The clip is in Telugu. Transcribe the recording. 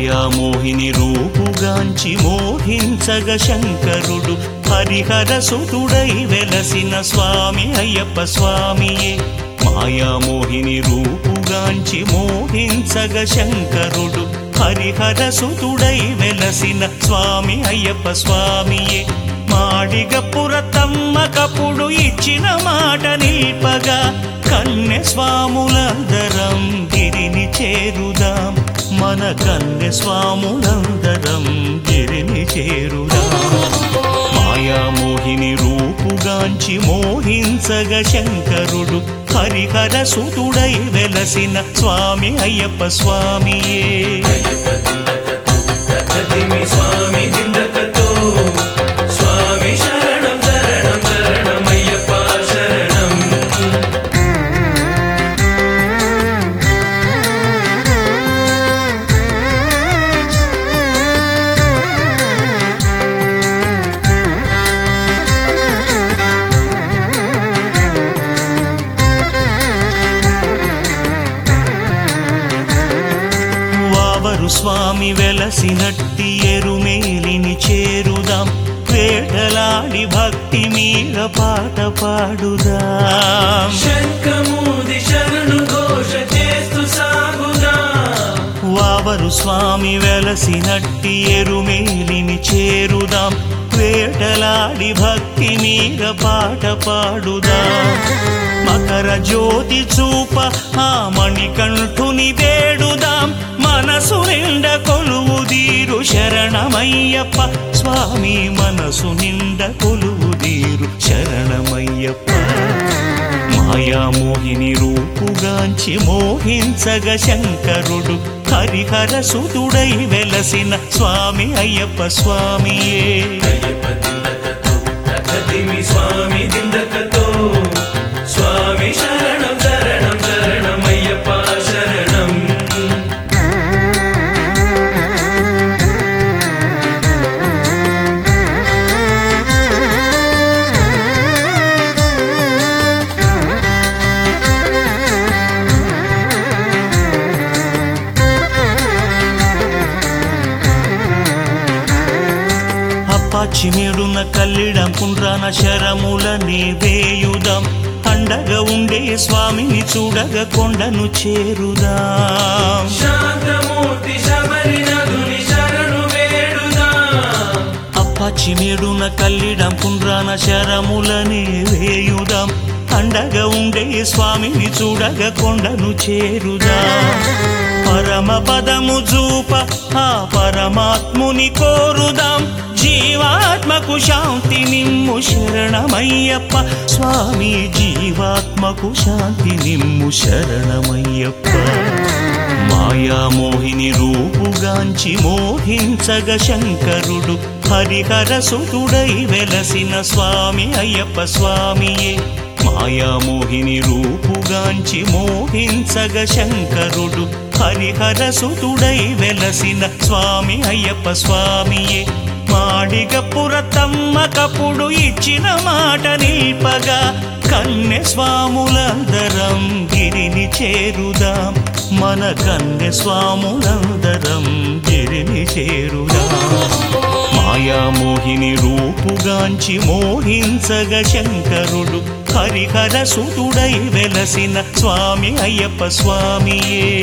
మాయామోహిని రూపుగాంచి మోహించగ శంకరుడు హరిహర సుతుడై వెలసిన స్వామి అయ్యప్ప స్వామియే మాయామోహిని రూపుగాంచి మోహించగ శంకరుడు హరిహర సుతుడై వెలసిన స్వామి అయ్యప్ప స్వామియే మాడిగ పురతమ్మ కపుడు ఇచ్చిన మాట నిల్పగా కన్నె స్వాములందరం గిరిని చేరుదాం మన కన్నె స్వాములందరం గిరిని చేరుదాం మాయామోహిని రూపుగాంచి మోహించగ శంకరుడు హరిహర సుతుడై వెలసిన స్వామి అయ్యప్ప స్వామియే తదిమి స్వామి దిందకతో స్వామి శరణం శరణం శరణమయ్యప్ప శరణం వావరు స్వామి వెలసినట్టి ఎరుమేలిని చేరుదాం వేటలాడి భక్తి మీద పాట పాడుదాం శంఖమూది శరణు ఘోష చేస్తూ సాగుదా వావరు స్వామి వెలసినట్టి ఎరుమేలిని చేరుదాం వేటలాడి భక్తి మీద పాట పాడుదాం మకర జ్యోతి చూప ఆ మణికంఠుని వేడుదాం మనసు నిండ కొలువు దీరు శరణమయ్యప్ప స్వామి మనసు నిండ కొలువు దీరు శరణమయ్యప్ప మాయామోహిని రూపుగాంచి మోహించగ శంకరుడు హరిహర సుతుడై వెలసిన స్వామి అయ్యప్ప స్వామియే అయ్యప్ప దిందకతో తదిమి స్వామి దిందకతో స్వామి శరణం శరణం శరణమయ్యప్ప శరణం అప్పాచిమేడున కల్లిడం కుండ్రాన శరములని వేయుదాం అండగా ఉండే స్వామిని చూడగ కొండను చేరుదాం శాంతమూర్తి శబరి నదుని శరణు వేడుదా అప్పాచిమేడున కల్లిడం కుండ్రాన శరములని వేయుదాం అండగా ఉండే స్వామిని చూడగ కొండను చేరుదాం పరమ పదము చూప ఆ పరమాత్ముని కోరుదాం జీవాత్మకు శాంతి నిమ్ము శరణమయ్యప్ప స్వామి జీవాత్మకు శాంతి నిమ్ము శరణమయ్యప్ప మాయామోహిని రూపుగాంచి మోహించగ శంకరుడు హరిహర సుతుడై వెలసిన స్వామి అయ్యప్ప స్వామియే మాయామోహిని రూపుగాంచి మోహించగ శంకరుడు హరిహర సుతుడై వెలసిన స్వామి అయ్యప్ప స్వామియే మాడిగ పురతమ్మ కపుడు ఇచ్చిన మాట నిల్పగా కన్నె స్వాములందరం గిరిని చేరుదాం మన కన్నె స్వాములందరం గిరిని చేరుదాం మాయామోహిని రూపుగాంచి మోహించగ శంకరుడు హరిహర సుతుడై వెలసిన స్వామి అయ్యప్ప స్వామియే